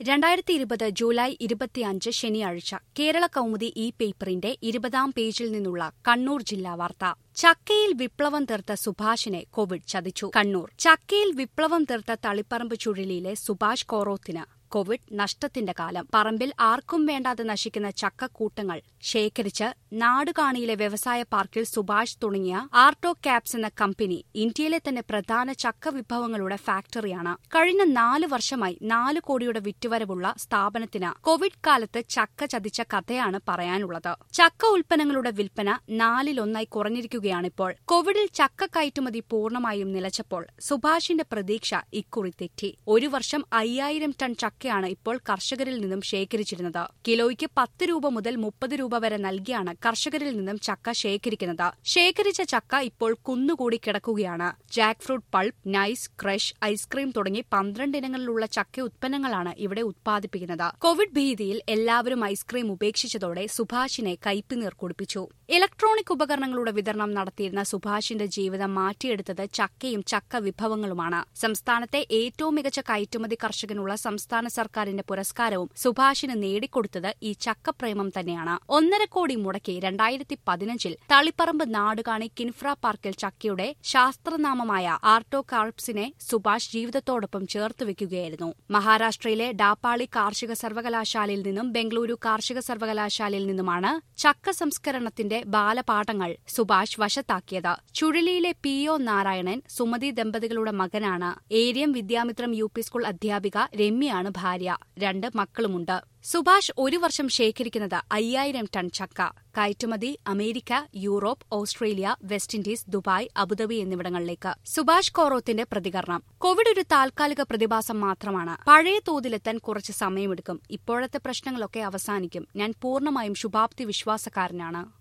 രണ്ടായിരത്തി ഇരുപത് ജൂലൈ ഇരുപത്തിയഞ്ച് ശനിയാഴ്ച കേരള കൗമുദി ഈ പേപ്പറിന്റെ ഇരുപതാം പേജിൽ നിന്നുള്ള കണ്ണൂർ ജില്ലാ വാർത്ത ചക്കയിൽ വിപ്ലവം തീർത്ത സുഭാഷിനെ കോവിഡ് ചതിച്ചു കണ്ണൂർ ചക്കയിൽ വിപ്ലവം തീർത്ത തളിപ്പറമ്പ് ചുഴലിയിലെ സുഭാഷ് കോറോത്തിന് കോവിഡ് നഷ്ടത്തിന്റെ കാലം പറമ്പിൽ ആർക്കും വേണ്ടാതെ നശിക്കുന്ന ചക്കക്കൂട്ടങ്ങൾ ശേഖരിച്ച് നാടുകാണിയിലെ വ്യവസായ പാർക്കിൽ സുഭാഷ് തുടങ്ങിയ ആർട്ടോ ക്യാപ്സ് എന്ന കമ്പനി ഇന്ത്യയിലെ തന്നെ പ്രധാന ചക്ക വിഭവങ്ങളുടെ ഫാക്ടറിയാണ് കഴിഞ്ഞ നാല് വർഷമായി നാല് കോടിയുടെ വിറ്റുവരവുള്ള സ്ഥാപനത്തിന് കോവിഡ് കാലത്ത് ചക്ക ചതിച്ച കഥയാണ് പറയാനുള്ളത് ചക്ക ഉൽപ്പന്നങ്ങളുടെ വിൽപ്പന നാലിലൊന്നായി കുറഞ്ഞിരിക്കുകയാണിപ്പോൾ കോവിഡിൽ ചക്ക കയറ്റുമതി പൂർണ്ണമായും നിലച്ചപ്പോൾ സുഭാഷിന്റെ പ്രതീക്ഷ ഇക്കുറി തെറ്റി ഒരു വർഷം അയ്യായിരം ടൺ ചക്കയാണ് ഇപ്പോൾ കർഷകരിൽ നിന്നും ശേഖരിച്ചിരുന്നത് കിലോയ്ക്ക് പത്ത് രൂപ മുതൽ മുപ്പത് രൂപ വരെ നൽകിയാണ് കർഷകരിൽ നിന്നും ചക്ക ശേഖരിക്കുന്നത് ശേഖരിച്ച ചക്ക ഇപ്പോൾ കുന്നുകൂടി കിടക്കുകയാണ് jackfruit pulp nice crush ice cream തുടങ്ങി പന്ത്രണ്ട് ഇനങ്ങളിലുള്ള ചക്ക ഉത്പന്നങ്ങളാണ് ഇവിടെ ഉത്പാദിപ്പിക്കുന്നത് കോവിഡ് ഭീതിയിൽ എല്ലാവരും ഐസ്ക്രീം ഉപേക്ഷിച്ചതോടെ സുഭാഷിനെ കയ്പുനീർ കുടിപ്പിച്ചു ഇലക്ട്രോണിക് ഉപകരണങ്ങളുടെ വിതരണം നടത്തിയിരുന്ന സുഭാഷിന്റെ ജീവിതം മാറ്റിയെടുത്തത് ചക്കയും ചക്ക വിഭവങ്ങളുമാണ് സംസ്ഥാനത്തെ ഏറ്റവും മികച്ച കയറ്റുമതി കർഷകനുള്ള സംസ്ഥാന സർക്കാരിന്റെ പുരസ്കാരവും സുഭാഷിന് നേടിക്കൊടുത്തത് ഈ ചക്കപ്രേമം തന്നെയാണ് ഒന്നര കോടി മുടക്കി രണ്ടായിരത്തി പതിനഞ്ചിൽ തളിപ്പറമ്പ് നാടുകാണി കിൻഫ്ര പാർക്കിൽ ചക്കയുടെ ശാസ്ത്രനാമമായ ആർട്ടോ കാർപ്സിനെ സുഭാഷ് ജീവിതത്തോടൊപ്പം ചേർത്ത് വെക്കുകയായിരുന്നു മഹാരാഷ്ട്രയിലെ ഡാപ്പാളി കാർഷിക സർവകലാശാലയിൽ നിന്നും ബംഗളൂരു കാർഷിക സർവകലാശാലയിൽ നിന്നുമാണ് ചക്ക സംസ്കരണത്തിന്റെ ബാലപാഠങ്ങൾ സുഭാഷ് വശത്താക്കിയത് ചുഴലിയിലെ പി ഒ നാരായണൻ സുമതി ദമ്പതികളുടെ മകനാണ് Eriyam Vidyamithram U P school അധ്യാപിക രമ്യയാണ് ഭാര്യ രണ്ട് മക്കളുമുണ്ട് സുഭാഷ് ഒരു വർഷം ശേഖരിക്കുന്നത് അയ്യായിരം ടൺ ചക്ക കയറ്റുമതി America Europe Australia West Indies Dubai Abu Dhabi എന്നിവിടങ്ങളിലേക്ക് സുഭാഷ് കോറോത്തിന്റെ പ്രതികരണം കോവിഡ് ഒരു താൽക്കാലിക പ്രതിഭാസം മാത്രമാണ് പഴയ തോതിലെത്താൻ കുറച്ച് സമയമെടുക്കും ഇപ്പോഴത്തെ പ്രശ്നങ്ങളൊക്കെ അവസാനിക്കും ഞാൻ പൂർണ്ണമായും ശുഭാപ്തി വിശ്വാസക്കാരനാണ്